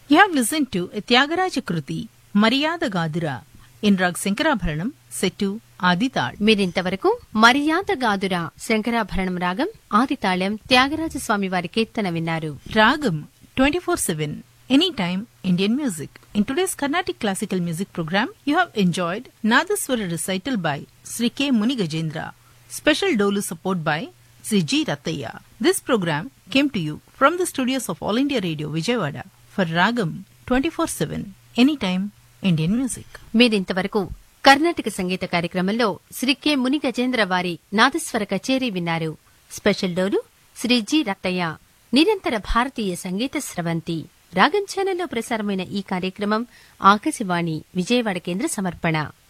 You have listened to a Tyagaraja Kruti, Maryada Gadura, in Rag Sankarabharanam, set to Aditad. మీరింతవరకు మర్యాద గాదుర శంకరాభరణం రాగం ఆదితాళం త్యాగరాజస్వామి వారి కీర్తన విన్నారు Ragam 24-7, anytime Indian music. In today's Carnatic Classical Music program, you have enjoyed Nadaswara recital by Sri K. Muni Gajendra. Special Dolu support by Sri G. Rataya. This program came to you from the studios of All India Radio Vijayawada for Ragam 24-7, anytime Indian music. మీరింతవరకు కర్ణాటక సంగీత కార్యక్రమంలో Shri K ముని గజేంద్ర వారి నాదస్వర కచేరీ విన్నారు special డోలు Shri G Rattaiah నిరంతర భారతీయ సంగీత స్రవంతి రాగం ఛానల్లో ప్రసారమైన ఈ కార్యక్రమం ఆకాశవాణి విజయవాడ కేంద్ర సమర్పణ